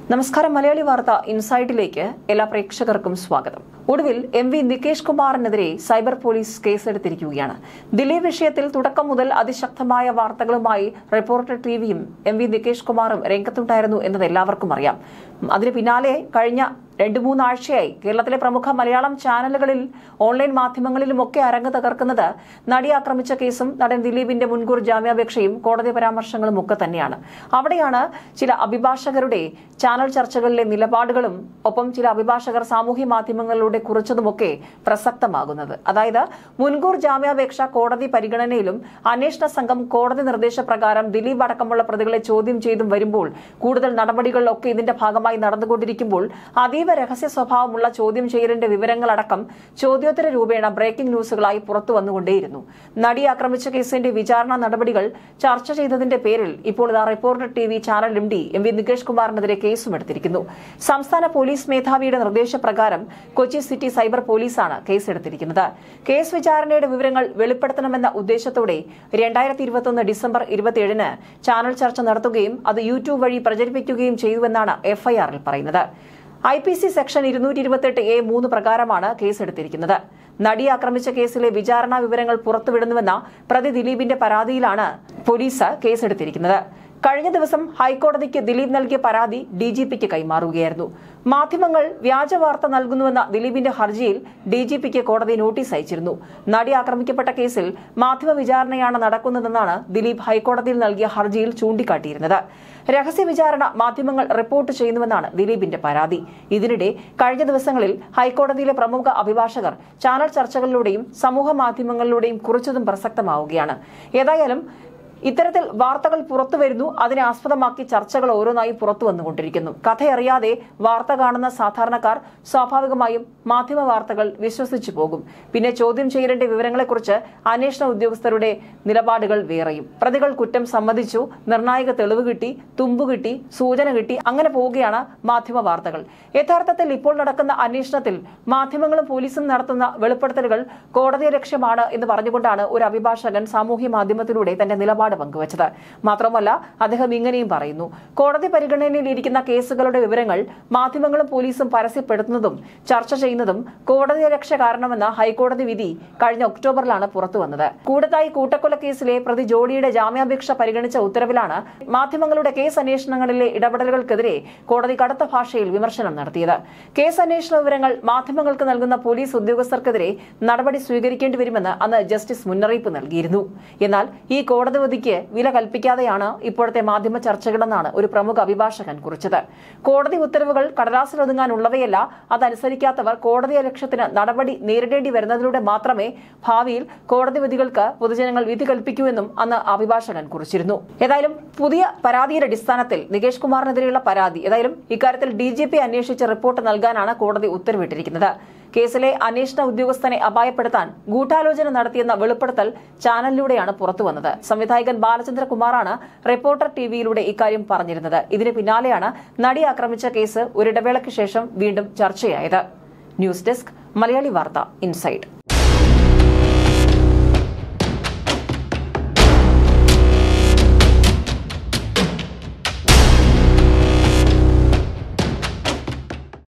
നമസ്കാരം മലയാളി വാർത്ത ഇൻസൈറ്റിലേക്ക് എല്ലാ പ്രേക്ഷകർക്കും സ്വാഗതം ഒടുവിൽ എം വി നികേഷ് കുമാറിനെതിരെ സൈബർ പോലീസ് കേസെടുത്തിരിക്കുകയാണ് ദിലീപ് വിഷയത്തിൽ തുടക്കം മുതൽ അതിശക്തമായ വാർത്തകളുമായി റിപ്പോർട്ടർ ടിവിയും എം വി നികേഷ് കുമാറും രംഗത്തുണ്ടായിരുന്നു എന്നത് എല്ലാവർക്കും അറിയാം അതിന് പിന്നാലെ കഴിഞ്ഞ രണ്ടു മൂന്നാഴ്ചയായി കേരളത്തിലെ പ്രമുഖ മലയാളം ചാനലുകളിൽ ഓൺലൈൻ മാധ്യമങ്ങളിലുമൊക്കെ അരങ്ങ് തകർക്കുന്നത് നടി ആക്രമിച്ച കേസും നടൻ ദിലീപിന്റെ മുൻകൂർ ജാമ്യാപേക്ഷയും കോടതി പരാമർശങ്ങളും ഒക്കെ തന്നെയാണ് അവിടെയാണ് ചില അഭിഭാഷകരുടെ ചാനൽ ചർച്ചകളിലെ നിലപാടുകളും ഒപ്പം ചില അഭിഭാഷകർ സാമൂഹ്യ മാധ്യമങ്ങളിലൂടെ കുറിച്ചതുമൊക്കെ പ്രസക്തമാകുന്നത് അതായത് മുൻകൂർ ജാമ്യാപേക്ഷ കോടതി പരിഗണനയിലും അന്വേഷണ സംഘം കോടതി നിർദ്ദേശപ്രകാരം ദിലീപ് അടക്കമുള്ള പ്രതികളെ ചോദ്യം ചെയ്തും വരുമ്പോൾ കൂടുതൽ നടപടികളിലൊക്കെ ഇതിന്റെ ഭാഗമായി നടന്നുകൊണ്ടിരിക്കുമ്പോൾ അതീവ രഹസ്യ സ്വഭാവമുള്ള ചോദ്യം ചെയ്യലിന്റെ വിവരങ്ങളടക്കം ചോദ്യോത്തര രൂപേണ ബ്രേക്കിംഗ് ന്യൂസുകളായി പുറത്തു വന്നുകൊണ്ടേയിരുന്നു നടി ആക്രമിച്ച കേസിന്റെ വിചാരണ നടപടികൾ ചർച്ച ചെയ്തതിന്റെ പേരിൽ ഇപ്പോൾ ഇതാ reporter T V channel M D M V Nikesh കുമാറിനെതിരെ കേസും എടുത്തിരിക്കുന്നു സംസ്ഥാന പോലീസ് മേധാവിയുടെ നിർദ്ദേശപ്രകാരം കൊച്ചി സിറ്റി സൈബർ പോലീസാണ് കേസെടുത്തിരിക്കുന്നത് കേസ് വിചാരണയുടെ വിവരങ്ങൾ വെളിപ്പെടുത്തണമെന്ന ഉദ്ദേശത്തോടെ രണ്ടായിരത്തി ഇരുപത്തൊന്ന് ഡിസംബർ ഇരുപത്തിയേഴിന് ചാനൽ ചർച്ച നടത്തുകയും അത് യൂട്യൂബ് വഴി പ്രചരിപ്പിക്കുകയും ചെയ്തുവെന്നാണ് എഫ്ഐആറിൽ പറയുന്നത് ഐ പി സി സെക്ഷൻ ഇരുന്നൂറ്റി ഇരുപത്തെട്ട് എ മൂന്ന് പ്രകാരമാണ് കേസെടുത്തിരിക്കുന്നത് നടി ആക്രമിച്ച കേസിലെ വിചാരണ വിവരങ്ങൾ പുറത്തുവിടുന്നുവെന്ന പ്രതി ദിലീപിന്റെ പരാതിയിലാണ് പോലീസ് കേസെടുത്തിരിക്കുന്നത് കഴിഞ്ഞ ദിവസം ഹൈക്കോടതിക്ക് ദിലീപ് നൽകിയ പരാതി ഡി ജി പിക്ക് കൈമാറുകയായിരുന്നു മാധ്യമങ്ങൾ വ്യാജ വാർത്ത നൽകുന്നുവെന്ന ദിലീപിന്റെ ഹർജിയിൽ ഡി ജി പിക്ക് കോടതി നോട്ടീസ് അയച്ചിരുന്നു നടി ആക്രമിക്കപ്പെട്ട കേസിൽ മാധ്യമ വിചാരണയാണ് നടക്കുന്നതെന്നാണ് ദിലീപ് ഹൈക്കോടതിയിൽ നൽകിയ ഹർജിയിൽ ചൂണ്ടിക്കാട്ടിയിരുന്നത് രഹസ്യ വിചാരണ മാധ്യമങ്ങൾ റിപ്പോർട്ട് ചെയ്യുന്നുവെന്നാണ് ദിലീപിന്റെ പരാതി ഇതിനിടെ കഴിഞ്ഞ ദിവസങ്ങളിൽ ഹൈക്കോടതിയിലെ പ്രമുഖ അഭിഭാഷകർ ചാനൽ ചർച്ചകളിലൂടെയും സമൂഹ മാധ്യമങ്ങളിലൂടെയും കുറിച്ചതും പ്രസക്തമാവുകയാണ് ഏതായാലും ഇത്തരത്തിൽ വാർത്തകൾ പുറത്തു വരുന്നു അതിനെ ആസ്പദമാക്കി ചർച്ചകൾ ഓരോന്നായി പുറത്തു വന്നുകൊണ്ടിരിക്കുന്നു കഥയറിയാതെ വാർത്ത കാണുന്ന സാധാരണക്കാർ സ്വാഭാവികമായും മാധ്യമ വാർത്തകൾ വിശ്വസിച്ചു പോകും പിന്നെ ചോദ്യം ചെയ്യലിന്റെ വിവരങ്ങളെക്കുറിച്ച് അന്വേഷണ ഉദ്യോഗസ്ഥരുടെ നിലപാടുകൾ വേറെയും പ്രതികൾ കുറ്റം സമ്മതിച്ചു നിർണായക തെളിവ് കിട്ടി തുമ്പ് കിട്ടി സൂചന കിട്ടി അങ്ങനെ പോവുകയാണ് മാധ്യമ വാർത്തകൾ യഥാർത്ഥത്തിൽ ഇപ്പോൾ നടക്കുന്ന അന്വേഷണത്തിൽ മാധ്യമങ്ങളും പോലീസും നടത്തുന്ന വെളിപ്പെടുത്തലുകൾ കോടതിയെ ലക്ഷ്യമാണ് എന്ന് പറഞ്ഞുകൊണ്ടാണ് ഒരു അഭിഭാഷകൻ സാമൂഹ്യ മാധ്യമത്തിലൂടെ തന്റെ നിലപാട് പങ്കുവച്ചത് മാത്രമല്ല അദ്ദേഹം ഇങ്ങനെയും പറയുന്നു കോടതി പരിഗണനയിലിരിക്കുന്ന കേസുകളുടെ വിവരങ്ങൾ മാധ്യമങ്ങളും പോലീസും പരസ്യപ്പെടുത്തുന്നതും ചർച്ച ചെയ്യുന്നതും കോടതി രക്ഷ കാരണമെന്ന ഹൈക്കോടതി വിധി കഴിഞ്ഞ ഒക്ടോബറിലാണ് പുറത്തുവന്നത് കൂടത്തായി കൂട്ടക്കൊല കേസിലെ പ്രതി ജോഡിയുടെ ജാമ്യാപേക്ഷ പരിഗണിച്ച ഉത്തരവിലാണ് മാധ്യമങ്ങളുടെ കേസ് അന്വേഷണങ്ങളിലെ ഇടപെടലുകൾക്കെതിരെ കോടതി കടുത്ത ഭാഷയിൽ വിമർശനം നടത്തിയത് കേസ് അന്വേഷണ വിവരങ്ങൾ മാധ്യമങ്ങൾക്ക് നൽകുന്ന പോലീസ് ഉദ്യോഗസ്ഥർക്കെതിരെ നടപടി സ്വീകരിക്കേണ്ടി വരുമെന്ന് അന്ന് ജസ്റ്റിസ് മുന്നറിയിപ്പ് നൽകിയിരുന്നു എന്നാൽ ഈ കോടതി വിധിക്ക് വില കൽപ്പിക്കാതെയാണ് ഇപ്പോഴത്തെ മാധ്യമ ചർച്ചകളെന്നാണ് ഒരു പ്രമുഖ അഭിഭാഷകൻ കുറിച്ചത് കോടതി ഉത്തരവുകൾ കടലാസിലൊതുങ്ങാനുള്ളവയല്ല അതനുസരിക്കാത്തവർ കോടതി ലക്ഷ്യത്തിന് നടപടി നേരിടേണ്ടി വരുന്നതിലൂടെ മാത്രമേ ഭാവിയിൽ കോടതി വിധികൾക്ക് പൊതുജനങ്ങൾ വിധി കൽപ്പിക്കൂവെന്നും അന്ന് അഭിഭാഷകൻ കുറിച്ചിരുന്നു ഏതായാലും പുതിയ പരാതിയുടെ അടിസ്ഥാനത്തിൽ നികേഷ് കുമാറിനെതിരെയുള്ള പരാതി ഏതായാലും ഇക്കാര്യത്തിൽ ഡി ജി പി അന്വേഷിച്ച് റിപ്പോർട്ട് നൽകാനാണ് കോടതി ഉത്തരവിട്ടിരിക്കുന്നത് കേസിലെ അന്വേഷണ ഉദ്യോഗസ്ഥനെ അപായപ്പെടുത്താൻ ഗൂഢാലോചന നടത്തിയെന്ന വെളിപ്പെടുത്തൽ ചാനലിലൂടെയാണ് പുറത്തുവന്നത് സംവിധായകൻ ബാലചന്ദ്രകുമാറാണ് റിപ്പോർട്ടർ ടിവിയിലൂടെ ഇക്കാര്യം പറഞ്ഞിരുന്നത് ഇതിന് പിന്നാലെയാണ് നടി ആക്രമിച്ച കേസ് ഒരിടവേളയ്ക്ക് ശേഷം വീണ്ടും ചർച്ചയായത് ന്യൂസ് ഡെസ്ക് മലയാളി വാർത്ത ഇൻസൈഡ്